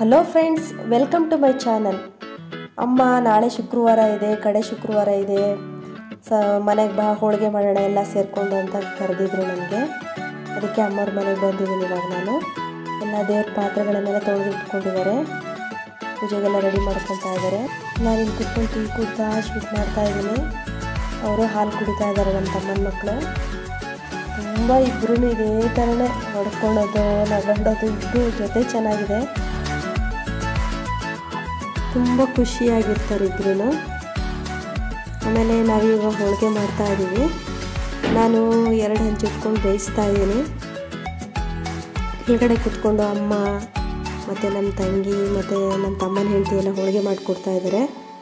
Hello friends welcome to my channel ಅಮ್ಮ ನಾಳೆ ಶುಕ್ರವಾರ ಇದೆ ಕಡೆ ಶುಕ್ರವಾರ ಇದೆ ಸ ಮನೆಗೆ ಬಾ ಹೋಳಿಗೆ ಮಾಡೋಣ ಎಲ್ಲ ಸೇರಿಕೊಂಡು ಅಂತ ಕರೆದಿದ್ರು ನನಗೆ ಅದಕ್ಕೆ ಅಮ್ಮವ್ರ ಮನೆಗೆ ಬಂದಿದ್ದೀನಿ ಇವಾಗ ನಾನು ಎಲ್ಲ ದೇವ್ರ ಪಾತ್ರೆಗಳನ್ನೆಲ್ಲ ತೊಳೆದು ಇಟ್ಕೊಂಡಿದ್ದಾರೆ ಪೂಜೆಗೆಲ್ಲ ರೆಡಿ ಮಾಡ್ಕೊತಾ ಇದ್ದಾರೆ ನಾನು ಇಲ್ಲಿ ಕುತ್ಕೊಂಡು ಟೀ ಕುಡ್ತಾ ಶೂಟ್ ಮಾಡ್ತಾ ಇದ್ದೀನಿ ಅವರು ಹಾಲು ಕುಡಿತಾ ಇದ್ದಾರೆ ನನ್ನ ತಮ್ಮನ ಮಕ್ಕಳು ತುಂಬ ಇಬ್ಬರೂ ಇದೇ ಥರನೇ ಹೊಡ್ಕೊಳೋದು ನಗಾಡೋದು ಇಬ್ಬರು ಜೊತೆ ಚೆನ್ನಾಗಿದೆ ತುಂಬ ಖುಷಿಯಾಗಿರ್ತಾರೆ ಇಬ್ಬರೂ ಆಮೇಲೆ ನಾವೀಗ ಹೋಳಿಗೆ ಮಾಡ್ತಾ ಇದ್ದೀವಿ ನಾನು ಎರಡು ಹಂಚಿಟ್ಕೊಂಡು ಬೇಯಿಸ್ತಾ ಇದ್ದೀನಿ ಕೆಳಗಡೆ ಕುತ್ಕೊಂಡು ಅಮ್ಮ ಮತ್ತು ನಮ್ಮ ತಂಗಿ ಮತ್ತು ನಮ್ಮ ತಮ್ಮನ ಹೆಂಡತಿ ಎಲ್ಲ ಹೋಳಿಗೆ ಮಾಡಿಕೊಡ್ತಾ ಇದ್ದಾರೆ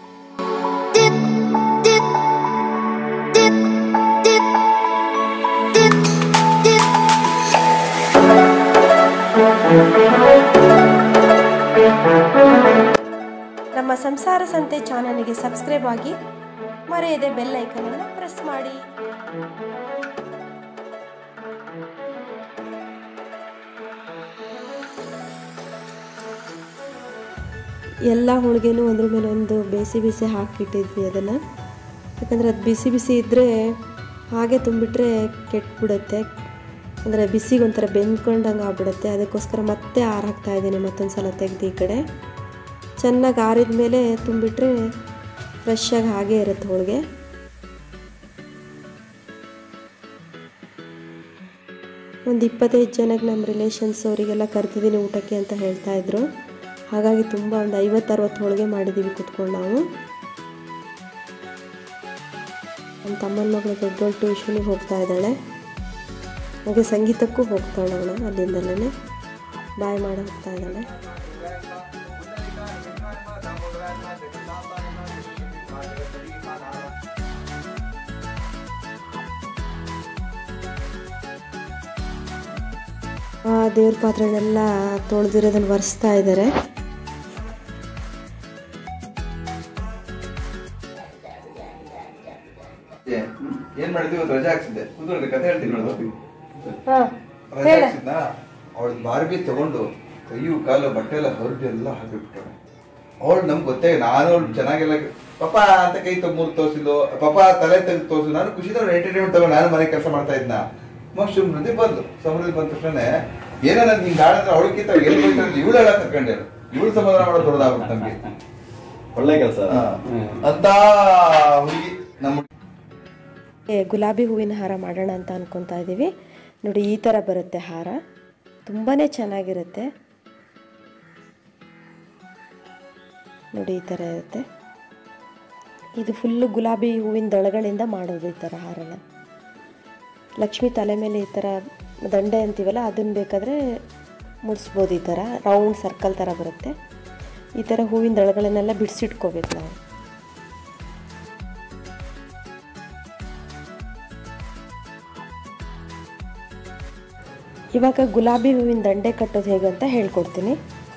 ನಮ್ಮ ಸಂಸಾರ ಸಂತೆ ಚಾನಲ್ಗೆ ಸಬ್ಸ್ಕ್ರೈಬ್ ಆಗಿ ಮರೆಯದೆ ಬೆಲ್ ಐಕನನ್ನು ಪ್ರೆಸ್ ಮಾಡಿ ಎಲ್ಲ ಹೋಳಿಗೆನೂ ಒಂದ್ರ ಮೇಲೆ ಒಂದು ಬೇಸಿ ಬಿಸಿ ಹಾಕಿಟ್ಟಿದ್ವಿ ಅದನ್ನು ಯಾಕಂದರೆ ಅದು ಬಿಸಿ ಬಿಸಿ ಇದ್ದರೆ ಹಾಗೆ ತುಂಬಿಟ್ರೆ ಕೆಟ್ಬಿಡುತ್ತೆ ಅಂದರೆ ಬಿಸಿಗೆ ಒಂಥರ ಬೆಂದ್ಕೊಂಡಂಗೆ ಆಗ್ಬಿಡುತ್ತೆ ಅದಕ್ಕೋಸ್ಕರ ಮತ್ತೆ ಆರು ಹಾಕ್ತಾ ಇದ್ದೀನಿ ಮತ್ತೊಂದು ಸಲ ತೆಗೆದು ಈ ಕಡೆ ಚೆನ್ನಾಗಿ ಆರಿದ ಮೇಲೆ ತುಂಬಿಟ್ರೆ ಫ್ರೆಶ್ಶಾಗಿ ಹಾಗೇ ಇರುತ್ತೆ ಹೋಳಿಗೆ ಒಂದು ಇಪ್ಪತ್ತೈದು ಜನಕ್ಕೆ ನಮ್ಮ ರಿಲೇಷನ್ಸ್ ಅವರಿಗೆಲ್ಲ ಕರ್ತಿದ್ದೀನಿ ಊಟಕ್ಕೆ ಅಂತ ಹೇಳ್ತಾ ಇದ್ರು ಹಾಗಾಗಿ ತುಂಬ ಒಂದು ಐವತ್ತು ಅರವತ್ತು ಹೋಳಿಗೆ ಮಾಡಿದ್ದೀವಿ ಕುತ್ಕೊಂಡು ನಾವು ನಮ್ಮ ತಮ್ಮನ ಮಗಳು ದೊಡ್ಡೋಳು ಟ್ಯೂಷನಿಗೆ ಹೋಗ್ತಾ ಇದ್ದಾಳೆ ಹಾಗೆ ಸಂಗೀತಕ್ಕೂ ಹೋಗ್ತಾಳೆ ಅವಳು ಅಲ್ಲಿಂದಲೇ ಬಾಯ್ ಮಾಡಿ ಹೋಗ್ತಾ ಇದ್ದಾಳೆ ದೇವ್ರ ಪಾತ್ರೆಗಳೆಲ್ಲ ತೊಳೆದಿರೋದನ್ನು ಒರೆಸ್ತಾ ಇದ್ದಾರೆ ಏ, ಏನ್ ಮಾಡಿದ್ವಿ ಇವತ್ತು ರಜೆ ಹಾಕ್ಸಿದ್ದೆ ಕೂತ್ಕೊಳ್ಳಿ ಕತೆ ಹೇಳ್ತೀನಿ ನೋಡು ಹಾಂ ರಜೆ ಹಾಕ್ಸಿದ್ನ ಅವಳ ಬಾರ್ಬಿ ತಗೊಂಡು ಕೈಯು ಕಾಲು ಬಟ್ಟೆ ಎಲ್ಲ ಹೊರಟು ಎಲ್ಲ ಹಾಕಿಬಿಟ್ಟವಳೆ ಅವಳು ನಮ್ಗೆ ಗೊತ್ತೇ ನಾನು ಅವಳು ಚೆನ್ನಾಗೆಲ್ಲ ಪಾಪ ಅಂತ ಕೈ ತಗ ಮೂರು ತೋರಿಸಿದ್ಲು ಪಾಪ ತಲೆ ತೆಗೆದು ತೋರಿಸಿದ್ರು ನಾನು ಖುಷಿದವ್ರು ಎಂಟರ್ಟೈನ್ಮೆಂಟ್ ತಗೊಂಡು ನಾನು ಮನೆ ಕೆಲಸ ಮಾಡ್ತಾ ಇದ್ನ ಮಶ್ರೂಮ್ ನದಿ ಬಂದು ಸಮುದ್ರ ಬಂದ ತಕ್ಷಣ ಏನೋ ನನ್ ಹಿಂಗ್ ಆಡಿದ್ರೆ ಅವಳಕ್ಕಿಂತ ಎಲ್ಲಿ ಹೋಯ್ತು ಇವಳು ಹೇಳ ತಕೊಂಡೆ ಇವಳು ಸಮಾಧಾನ ಮಾಡೋದು ದೊಡ್ಡದಾಗ್ಬಿಟ್ಟು ನಮ್ಗೆ ಒಳ್ಳೆ ಕೆಲಸ ಹಾ. ಅಂತ ಹುಡುಗಿ ನಮ್ಮ ಏ, ಗುಲಾಬಿ ಹೂವಿನ ಹಾರ ಮಾಡೋಣ ಅಂತ ಅನ್ಕೊತಾ ಇದ್ದೀವಿ ನೋಡಿ ಈ ಥರ ಬರುತ್ತೆ ಹಾರ ತುಂಬಾ ಚೆನ್ನಾಗಿರುತ್ತೆ ನೋಡಿ ಈ ಥರ ಇರುತ್ತೆ ಇದು ಫುಲ್ಲು ಗುಲಾಬಿ ಹೂವಿನ ದಳಗಳಿಂದ ಮಾಡೋದು ಈ ಥರ ಹಾರನ ಲಕ್ಷ್ಮಿ ತಲೆ ಮೇಲೆ ಈ ಥರ ದಂಡೆ ಅಂತೀವಲ್ಲ ಅದನ್ನು ಬೇಕಾದರೆ ಮುಡಿಸ್ಬೋದು ಈ ಥರ ರೌಂಡ್ ಸರ್ಕಲ್ ಥರ ಬರುತ್ತೆ ಈ ಥರ ಹೂವಿನ ದಳಗಳನ್ನೆಲ್ಲ ಬಿಡಿಸಿಟ್ಕೋಬೇಕು ನಾವು ಇವಾಗ ಗುಲಾಬಿ ಹೂವಿನ ದಂಡೆ ಕಟ್ಟೋದು ಹೇಗೆ ಅಂತ ಹೇಳ್ಕೊಡ್ತೀನಿ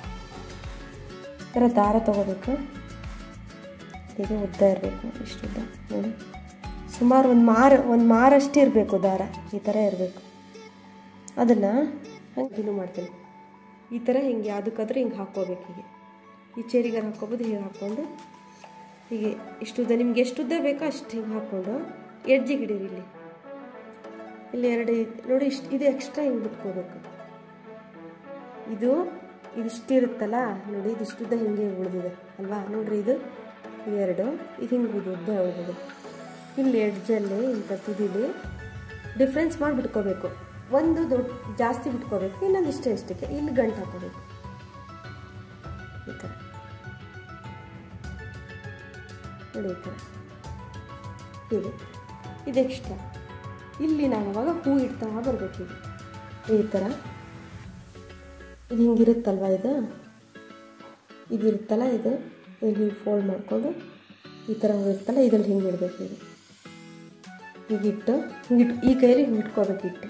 ಈ ಥರ ದಾರ ತಗೋಬೇಕು ಹೀಗೆ ಉದ್ದ ಇರಬೇಕು ಇಷ್ಟು ಉದ್ದ ನೋಡಿ ಸುಮಾರು ಒಂದು ಮಾರು ಒಂದು ಮಾರಷ್ಟು ಇರಬೇಕು ದಾರ ಈ ಥರ ಇರಬೇಕು ಅದನ್ನು ಹಂಗೆ ಮಾಡ್ತೀನಿ ಈ ಥರ ಹಿಂಗೆ ಯಾವುದಕ್ಕಾದ್ರೂ ಹಿಂಗೆ ಹಾಕ್ಕೋಬೇಕು ಹೀಗೆ ಈ ಚೇರಿಗೆ ಹಾಕ್ಕೋಬೋದು ಹೀಗೆ ಹಾಕ್ಕೊಂಡು ಹೀಗೆ ಇಷ್ಟುದ್ದ ನಿಮ್ಗೆ ಎಷ್ಟು ಉದ್ದ ಬೇಕೋ ಅಷ್ಟು ಹಿಂಗೆ ಹಾಕ್ಕೊಂಡು ಎಡ್ಜಿಗೆ ಹಿಡೀರಿ ಇಲ್ಲಿ ಇಲ್ಲಿ ಎರಡು ಇದ್- ನೋಡಿ ಇಷ್ಟು ಇದು ಎಕ್ಸ್ಟ್ರಾ ಹಿಂಗೆ ಬಿಟ್ಕೋಬೇಕು ಇದು ಇದಿಷ್ಟು ಇರುತ್ತಲ್ಲ ನೋಡಿ ಇದಿಷ್ಟುದ್ದ ಹಿಂಗೆ ಉಳಿದಿದೆ ಅಲ್ವಾ ನೋಡ್ರಿ ಇದು ಎರಡು ಇದು ಹಿಂಗೆ ಉದ್ದ ಉದ್ದ ಉಳಿದಿದೆ ಇಲ್ಲಿ ಎಡ್ಜಲ್ಲಿ ಇಂಥ ತುದಿಲಿ ಡಿಫ್ರೆನ್ಸ್ ಮಾಡಿ ಬಿಟ್ಕೋಬೇಕು ಒಂದು ದೊಡ್ಡ ಜಾಸ್ತಿ ಬಿಟ್ಕೋಬೇಕು ಇನ್ನೊಂದು ಇಷ್ಟೇ ಇಷ್ಟಕ್ಕೆ ಇಲ್ಲಿ ಗಂಟು ಹಾಕೋಬೇಕು ಈ ಥರ ನೋಡಿ ಈ ಥರ ಹೀಗೆ ಇದು ಎಕ್ಸ್ಟ್ರಾ ಇಲ್ಲಿ ನಾವು ಅವಾಗ ಹೂ ಇಡ್ತಾ ಬರಬೇಕು ಇದು ಈ ಥರ ಇದು ಹಿಂಗಿರುತ್ತಲ್ವ ಇದು ಇದಿರುತ್ತಲ್ಲ ಇದು ಇದನ್ನು ಹಿಂಗೆ ಫೋಲ್ಡ್ ಮಾಡಿಕೊಂಡು ಈ ಥರ ಹೂ ಇರುತ್ತಲ್ಲ ಇದ್ರಲ್ಲಿ ಹಿಂಗೆ ಇಡಬೇಕು ಇದು ಹೀಗಿಟ್ಟು ಹಿಂಗಿಟ್ಟು ಈ ಕೈಯಲ್ಲಿ ಹಿಂಗೆ ಇಟ್ಕೋಬೇಕು ಇಟ್ಟು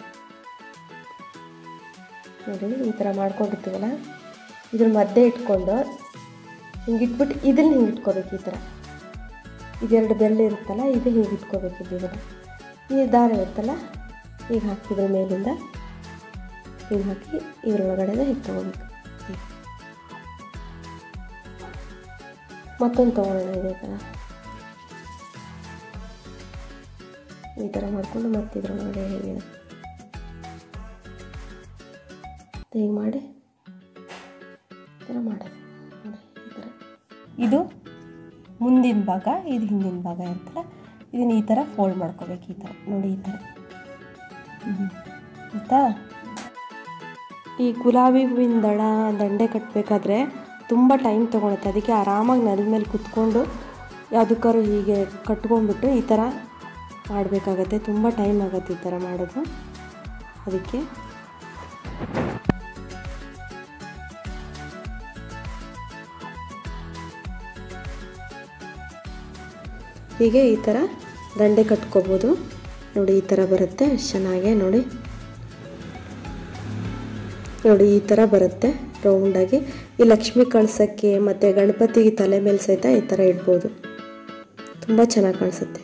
ನೋಡಿ ಈ ಥರ ಮಾಡ್ಕೊಂಡಿರ್ತೀವಲ್ಲ ಇದ್ರ ಮಧ್ಯೆ ಇಟ್ಕೊಂಡು ಹಿಂಗೆ ಇಟ್ಬಿಟ್ಟು ಇದನ್ನ ಹಿಂಗೆ ಇಟ್ಕೋಬೇಕು ಈ ಥರ ಇದೆರಡು ಬೆರಳು ಇರುತ್ತಲ್ಲ ಇದು ಹೀಗೆ ಇಟ್ಕೋಬೇಕು ಇದನ್ನ ಈ ದಾರ ಇರುತ್ತಲ್ಲ ಈಗ ಹಾಕಿದ್ರ ಮೇಲಿಂದ ಹಿಂಗೆ ಹಾಕಿ ಇದ್ರೊಳಗಡೆನೇ ಹೀಗೆ ತೊಗೋಬೇಕು ಮತ್ತೊಂದು ತೊಗೊಳ್ಳೋಣ ಇದೇ ಥರ ಈ ಥರ ಮಾಡಿಕೊಂಡು ಮತ್ತೆ ಇದ್ರೊಳಗಡೆ ಹೇಗೆ ಹೀಗೆ ಮಾಡಿ ಈ ಥರ ಮಾಡೋದು ನೋಡಿ ಈ ಥರ ಇದು ಮುಂದಿನ ಭಾಗ ಇದು ಹಿಂದಿನ ಭಾಗ ಇರ್ತಲ್ಲ ಇದನ್ನ ಈ ಥರ ಫೋಲ್ಡ್ ಮಾಡ್ಕೋಬೇಕು ಈ ಥರ ನೋಡಿ ಈ ಥರ ಹ್ಞೂ ಆಯಿತಾ ಈ ಗುಲಾಬಿ ಹೂವಿನ ದಳ ದಂಡೆ ಕಟ್ಟಬೇಕಾದ್ರೆ ತುಂಬ ಟೈಮ್ ತೊಗೊಳುತ್ತೆ ಅದಕ್ಕೆ ಆರಾಮಾಗಿ ನೆಲದ ಮೇಲೆ ಕುತ್ಕೊಂಡು ಯಾವುದಕ್ಕಾದ್ರು ಹೀಗೆ ಕಟ್ಕೊಂಡ್ಬಿಟ್ಟು ಈ ಥರ ಮಾಡಬೇಕಾಗತ್ತೆ ತುಂಬ ಟೈಮ್ ಆಗುತ್ತೆ ಈ ಥರ ಮಾಡೋದು ಅದಕ್ಕೆ ಹೀಗೆ ಈ ಥರ ದಂಡೆ ಕಟ್ಕೋಬೋದು ನೋಡಿ ಈ ಥರ ಬರುತ್ತೆ ಎಷ್ಟು ಚೆನ್ನಾಗೆ ನೋಡಿ ನೋಡಿ ಈ ಥರ ಬರುತ್ತೆ ರೌಂಡಾಗಿ ಈ ಲಕ್ಷ್ಮಿ ಕಳ್ಸೋಕ್ಕೆ ಮತ್ತು ಗಣಪತಿಗೆ ತಲೆ ಮೇಲೆ ಸಹಿತ ಈ ಥರ ಇಡ್ಬೋದು ತುಂಬ ಚೆನ್ನಾಗಿ ಕಾಣಿಸುತ್ತೆ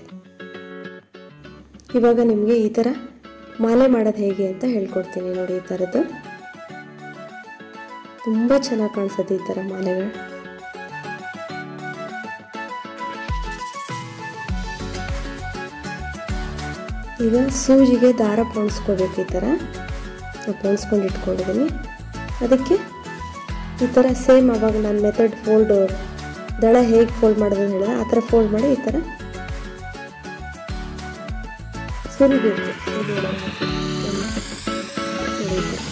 ಇವಾಗ ನಿಮಗೆ ಈ ಥರ ಮಾಲೆ ಮಾಡೋದು ಹೇಗೆ ಅಂತ ಹೇಳ್ಕೊಡ್ತೀನಿ ನೋಡಿ ಈ ಥರದ್ದು ತುಂಬ ಚೆನ್ನಾಗಿ ಕಾಣಿಸುತ್ತೆ ಈ ಥರ ಮಾಲೆಗಳು ಈಗ ಸೂಜಿಗೆ ದಾರ ಪೋಣಿಸ್ಕೋಬೇಕು ಈ ಥರ ಪೋಣಿಸ್ಕೊಂಡು ಇಟ್ಕೊಂಡಿದ್ದೀನಿ ಅದಕ್ಕೆ ಈ ಥರ ಸೇಮ್ ಅವಾಗ ನಾನು ಮೆಥಡ್ ಫೋಲ್ಡು ದಳ ಹೇಗೆ ಫೋಲ್ಡ್ ಮಾಡೋದು ಅಂತ ಹೇಳಿದ್ರೆ ಆ ಥರ ಫೋಲ್ಡ್ ಮಾಡಿ ಈ ಥರ ಸುರಿಬೇಕು ಸುರಿ ಒಳಗೆ. ನೋಡಿ ಈ ಥರ.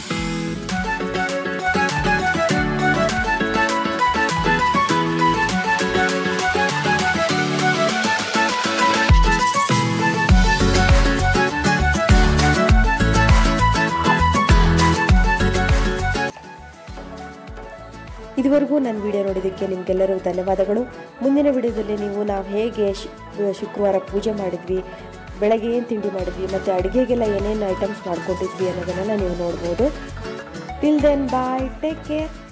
ಇದುವರೆಗೂ ನನ್ನ ವಿಡಿಯೋ ನೋಡಿದ್ದಕ್ಕೆ ನಿಮಗೆಲ್ಲರಿಗೂ ಧನ್ಯವಾದಗಳು ಮುಂದಿನ ವಿಡಿಯೋದಲ್ಲಿ ನೀವು ನಾವು ಹೇಗೆ ಶು- ಶುಕ್ರವಾರ ಪೂಜೆ ಮಾಡಿದ್ವಿ ಬೆಳಗ್ಗೆ ಏನು ತಿಂಡಿ ಮಾಡಿದ್ವಿ ಮತ್ತು ಅಡುಗೆಗೆಲ್ಲ ಏನೇನು ಐಟಮ್ಸ್ ಮಾಡ್ಕೊಟ್ಟಿದ್ವಿ ಅನ್ನೋದನ್ನೆಲ್ಲ ನೀವು ನೋಡ್ಬೋದು till then bye take care